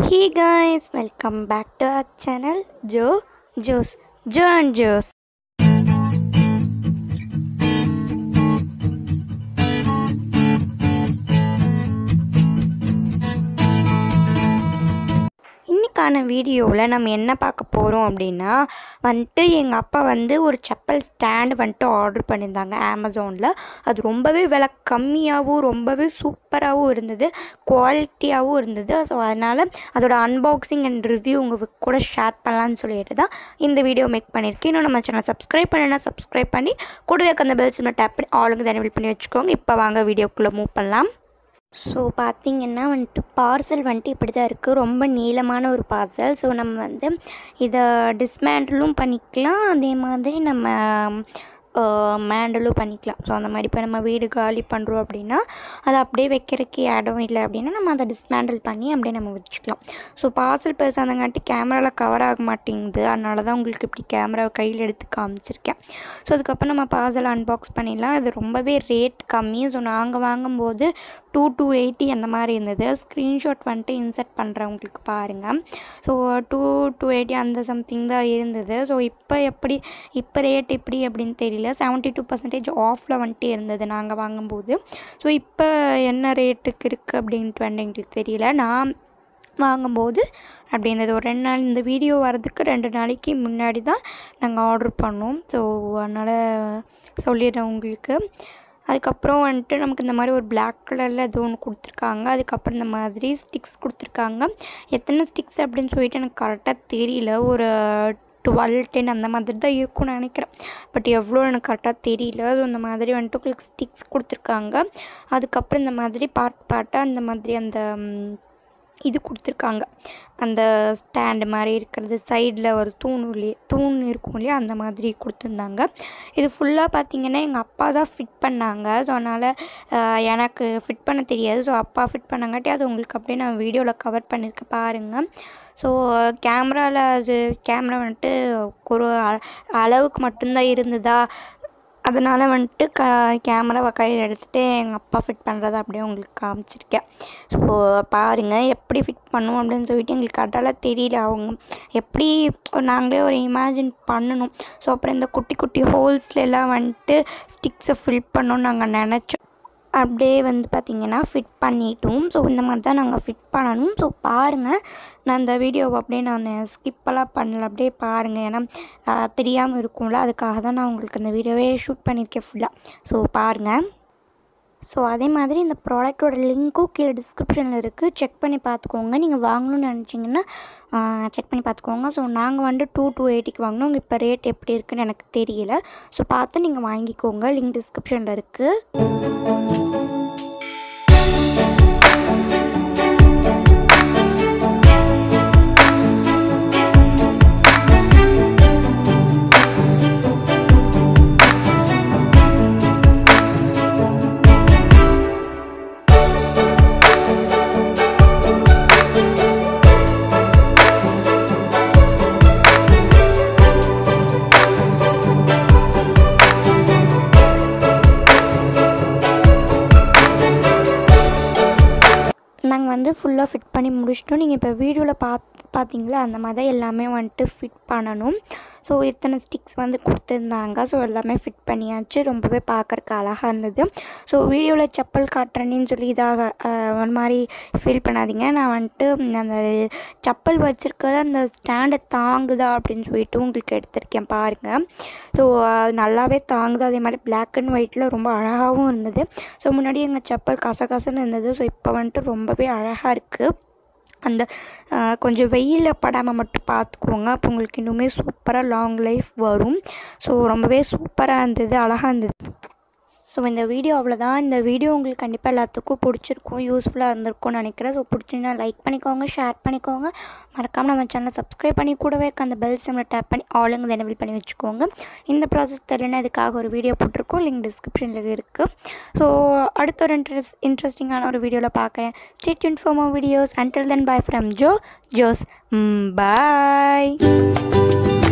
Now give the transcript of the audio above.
Hey guys, welcome back to our channel Joe Juice. Joe and Juice. இன்னைக்கான வீடியோவில் நம்ம என்ன பார்க்க போகிறோம் அப்படின்னா வந்துட்டு எங்கள் அப்பா வந்து ஒரு செப்பல் ஸ்டாண்ட் வந்துட்டு ஆர்டர் பண்ணியிருந்தாங்க அமேசானில் அது ரொம்பவே விலை கம்மியாகவும் ரொம்பவே சூப்பராகவும் இருந்தது குவாலிட்டியாகவும் இருந்தது ஸோ அதனால் அதோட அன்பாக்சிங் அண்ட் ரிவ்யூ உங்கள் கூட ஷேர் பண்ணலான்னு சொல்லிட்டு தான் இந்த வீடியோ மேக் பண்ணியிருக்கேன் இன்னும் நம்ம சேனல் சப்ஸ்கிரைப் பண்ணினா சப்ஸ்கிரைப் பண்ணி கூடவே அந்த பெல் சிம்மில் டேப் பண்ணி ஆளுங்க எனபிள் பண்ணி வச்சுக்கோங்க இப்போ வாங்க வீடியோக்குள்ளே மூவ் பண்ணலாம் ஸோ பார்த்தீங்கன்னா வந்துட்டு பார்சல் வந்துட்டு இப்படி தான் இருக்குது ரொம்ப நீளமான ஒரு பார்சல் ஸோ நம்ம வந்து இதை டிஸ்மேண்டிலும் பண்ணிக்கலாம் அதே மாதிரி நம்ம மேண்டலும் பண்ணிக்கலாம் ஸோ அந்த மாதிரி இப்போ நம்ம வீடு காலி பண்ணுறோம் அப்படின்னா அதை அப்படியே வைக்கிறதுக்கு இடம் இல்லை அப்படின்னா நம்ம அதை டிஸ்மேண்டில் பண்ணி அப்படியே நம்ம வச்சுக்கலாம் ஸோ பார்சல் பெருசாக இருந்தங்காட்டி கேமராவில் கவர் ஆக மாட்டேங்குது அதனால தான் உங்களுக்கு இப்படி கேமராவை கையில் எடுத்து காமிச்சிருக்கேன் ஸோ அதுக்கப்புறம் நம்ம பார்சல் அன்பாக்ஸ் பண்ணிடலாம் அது ரொம்பவே ரேட் கம்மி ஸோ நாங்கள் வாங்கும்போது டூ டூ எயிட்டி அந்த மாதிரி இருந்தது ஸ்க்ரீன்ஷாட் வந்துட்டு இன்சர்ட் பண்ணுறேன் உங்களுக்கு பாருங்கள் ஸோ டூ டூ எயிட்டி அந்த சம்திங் தான் இருந்தது ஸோ இப்போ எப்படி இப்போ ரேட் எப்படி அப்படின்னு தெரியல செவன்ட்டி டூ பர்சன்டேஜ் ஆஃபில் வந்துட்டு இருந்தது நாங்கள் வாங்கும்போது ஸோ இப்போ என்ன ரேட்டுக்கு இருக்குது அப்படின்ட்டு வந்து எங்களுக்கு தெரியல நான் வாங்கும்போது அப்படி இருந்தது ஒரு ரெண்டு நாள் இந்த வீடியோ வரதுக்கு ரெண்டு நாளைக்கு முன்னாடி தான் நாங்கள் ஆர்டர் பண்ணோம் ஸோ அதனால் சொல்லிடுறேன் உங்களுக்கு அதுக்கப்புறம் வந்துட்டு நமக்கு இந்த மாதிரி ஒரு பிளாக் கலரில் ஏதோ ஒன்று கொடுத்துருக்காங்க அதுக்கப்புறம் இந்த மாதிரி ஸ்டிக்ஸ் கொடுத்துருக்காங்க எத்தனை ஸ்டிக்ஸ் அப்படின்னு சொல்லிட்டு எனக்கு கரெக்டாக தெரியல ஒரு டுவெல் டென் அந்த மாதிரி தான் இருக்கும்னு நினைக்கிறேன் பட் எவ்வளோ எனக்கு கரெக்டாக தெரியல ஸோ இந்த மாதிரி வந்துட்டு உங்களுக்கு ஸ்டிக்ஸ் கொடுத்துருக்காங்க அதுக்கப்புறம் இந்த மாதிரி பார்ட் பார்ட்டாக அந்த மாதிரி அந்த இது கொடுத்துருக்காங்க அந்த ஸ்டாண்டு மாதிரி இருக்கிறது சைடில் ஒரு தூண் இல்லையே தூண் இருக்கும் இல்லையா அந்த மாதிரி கொடுத்துருந்தாங்க இது ஃபுல்லாக பார்த்திங்கன்னா எங்கள் அப்பா தான் ஃபிட் பண்ணாங்க ஸோ அதனால் எனக்கு ஃபிட் பண்ண தெரியாது ஸோ அப்பா ஃபிட் பண்ணங்காட்டி அது உங்களுக்கு அப்படியே நான் வீடியோவில் கவர் பண்ணியிருக்கேன் பாருங்கள் ஸோ கேமராவில் அது கேமரா வந்துட்டு ஒரு அளவுக்கு மட்டும்தான் இருந்ததா அதனால் வந்துட்டு க கேமராவை கையில் எடுத்துகிட்டு எங்கள் அப்பா ஃபிட் பண்ணுறதை அப்படியே உங்களுக்கு காமிச்சிருக்கேன் ஸோ பாருங்கள் எப்படி ஃபிட் பண்ணுவோம் அப்படின்னு சொல்லிட்டு எங்களுக்கு கரெக்டாக தெரியல அவங்க எப்படி நாங்களே ஒரு இமேஜின் பண்ணணும் ஸோ அப்புறம் இந்த குட்டி குட்டி ஹோல்ஸ்ல எல்லாம் வந்துட்டு ஸ்டிக்ஸை ஃபில் பண்ணணும்னு நாங்கள் நினச்சோம் அப்படியே வந்து பார்த்திங்கன்னா ஃபிட் பண்ணிட்டோம் ஸோ இந்த மாதிரி தான் நாங்கள் ஃபிட் பண்ணணும் ஸோ பாருங்கள் நான் இந்த வீடியோவை அப்படியே நான் ஸ்கிப்பெல்லாம் பண்ணல அப்படியே பாருங்கள் ஏன்னா தெரியாமல் இருக்கும்ல அதுக்காக தான் நான் உங்களுக்கு இந்த வீடியோவே ஷூட் பண்ணியிருக்கேன் ஃபுல்லாக ஸோ பாருங்கள் ஸோ அதே மாதிரி இந்த ப்ராடக்ட்டோட லிங்க்கும் கீழே டிஸ்கிரிப்ஷனில் இருக்குது செக் பண்ணி பார்த்துக்கோங்க நீங்கள் வாங்கணும்னு நினச்சிங்கன்னா செக் பண்ணி பார்த்துக்கோங்க ஸோ நாங்கள் வந்து டூ டூ எயிட்டிக்கு வாங்கினோம் இப்போ ரேட் எப்படி இருக்குன்னு எனக்கு தெரியல ஸோ பார்த்து நீங்கள் வாங்கிக்கோங்க லிங்க் டிஸ்கிரிப்ஷனில் இருக்குது நாங்கள் வந்து ஃபுல்லாக ஃபிட் பண்ணி முடிச்சிட்டோம் நீங்கள் இப்போ வீடியோவில் பார்த்து பார்த்தீங்களா அந்த மாதிரி தான் எல்லாமே வந்துட்டு ஃபிட் பண்ணணும் ஸோ இத்தனை ஸ்டிக்ஸ் வந்து கொடுத்துருந்தாங்க ஸோ எல்லாமே ஃபிட் பண்ணியாச்சு ரொம்பவே பார்க்குறக்கு அழகாக இருந்தது ஸோ வீடியோவில் செப்பல் காட்டுறேன்னு சொல்லி இதாக ஒரு மாதிரி ஃபீல் பண்ணாதீங்க நான் வந்துட்டு அந்த செப்பல் வச்சுருக்கிறது அந்த ஸ்டாண்டை தாங்குதா அப்படின்னு சொல்லிட்டு உங்களுக்கு எடுத்திருக்கேன் பாருங்கள் ஸோ நல்லாவே தாங்குது அதே மாதிரி பிளாக் அண்ட் ஒயிட்டில் ரொம்ப அழகாகவும் இருந்தது ஸோ முன்னாடி எங்கள் செப்பல் கசகசன்னு இருந்தது ஸோ இப்போ வந்துட்டு ரொம்பவே அழகாக இருக்குது அந்த கொஞ்சம் வெயிலில் படாமல் மட்டும் பார்த்துக்கோங்க அப்போ உங்களுக்கு இன்னுமே சூப்பராக லாங் லைஃப் வரும் ஸோ ரொம்பவே சூப்பராக இருந்தது அழகாக இருந்தது ஸோ இந்த வீடியோ அவ்வளோதான் இந்த வீடியோ உங்களுக்கு கண்டிப்பாக எல்லாத்துக்கும் பிடிச்சிருக்கும் யூஸ்ஃபுல்லாக இருந்திருக்கும்னு நினைக்கிறேன் ஸோ பிடிச்சிருந்தா லைக் பண்ணிக்கோங்க ஷேர் பண்ணிக்கோங்க மறக்காமல் நம்ம சேனலை சப்ஸ்கிரைப் பண்ணி கூடவே அந்த பெல் சிம்மில் டேப் பண்ணி ஆளுங்க எனபிள் பண்ணி வச்சுக்கோங்க இந்த ப்ராசஸ் தெரியலனா இதுக்காக ஒரு வீடியோ போட்டிருக்கோம் லிங்க் டிஸ்கிரிப்ஷனில் இருக்குது ஸோ அடுத்த ஒரு இன்ட்ரெஸ்ட் இன்ட்ரெஸ்டிங்கான ஒரு வீடியோவில் பார்க்குறேன் stay tuned for more videos until then bye from ஜோ ஜோஸ் பாய்